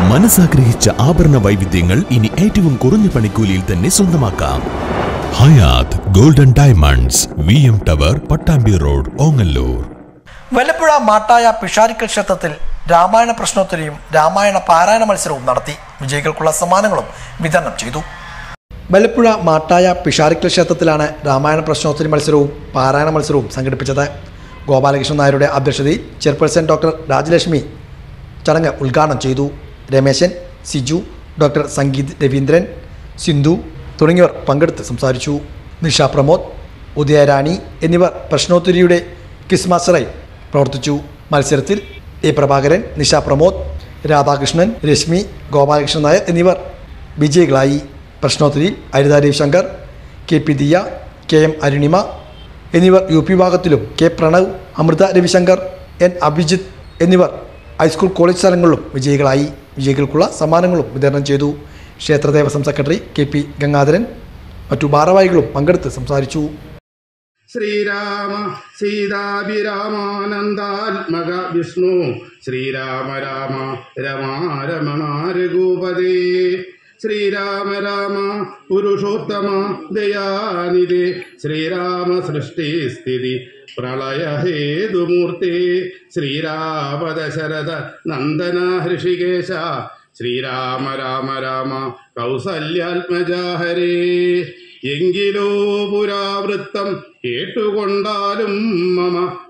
മനസ്സാഗ്രഹിച്ച ആഭരണ വൈവിധ്യങ്ങൾ ഇനി ഏറ്റവും കുറഞ്ഞ പണിക്കൂലിയിൽ തന്നെ സ്വന്തമാക്കാം Hayat golden diamonds V M tower Pattambi road Ongallur Vallappuzha Mattaya Pisharikkal ക്ഷേത്രത്തിൽ രാമായണ പ്രശ്നോത്തരിയും രാമായണ പാരായണ മത്സരവും നടത്തി വിജയികൾക്കുള്ള സമ്മാനങ്ങളും വിതരണം ചെയ്തു വല്ലപ്പുഴ മാട്ടായ പിഷാരിക്കൽ ക്ഷേത്രത്തിലാണ് രാമായണ പ്രശ്നോത്തരി മത്സരവും പാരായണ മത്സരവും സംഘടിപ്പിച്ചത് ഗോപാലകൃഷ്ണൻ നായരുടെ അധ്യക്ഷതയിൽ ചെയർപേഴ്സൺ ഡോക്ടർ രാജലക്ഷ്മി ചടങ്ങ് ഉദ്ഘാടനം ചെയ്തു രമേശൻ സിജു ഡോക്ടർ സംഗീത് രവീന്ദ്രൻ സിന്ധു തുടങ്ങിയവർ പങ്കെടുത്ത് സംസാരിച്ചു നിഷ പ്രമോദ് ഉദയരാണി എന്നിവർ പ്രശ്നോത്തരിയുടെ ക്വിസ് മാസ്റ്ററായി പ്രവർത്തിച്ചു മത്സരത്തിൽ എ പ്രഭാകരൻ നിഷ പ്രമോദ് രാധാകൃഷ്ണൻ രശ്മി ഗോപാലകൃഷ്ണൻ നായർ എന്നിവർ വിജയികളായി പ്രശ്നോത്തരി Aritha Ravishankar K P Diya K M Arunima എന്നിവർ യു പി വിഭാഗത്തിലും കെ പ്രണവ് അമൃത രവിശങ്കർ എൻ അഭിജിത്ത് എന്നിവർ ഹൈസ്കൂൾ കോളേജ് തലങ്ങളിലും വിജയികളായി വിജയികൾക്കുള്ള സമ്മാനങ്ങളും വിതരണം ചെയ്തു ക്ഷേത്ര Devaswom secretary K P Gangadharan മറ്റു ഭാരവാഹികളും പങ്കെടുത്ത് സംസാരിച്ചു ശ്രീരാമ സീതാഭിരാമാനന്ദാത്മക വിഷ്ണു ശ്രീരാമ രാമ രമാ രമണ രഘുപതേ ശ്രീരാമ രാമ പുരുഷോത്തമ ദയാനിധേ ശ്രീരാമ സൃഷ്ടി സ്ഥിതി പ്രളയ ഹേതുമൂർത്തി ശ്രീരാമ ദശരഥ നന്ദന ഹൃഷികേശ ശ്രീരാമ രാമ രാമ കൗസല്യാത്മജാഹരേ എങ്കിലോ പുരാവൃത്തം കേട്ടുകൊണ്ടാലും മമ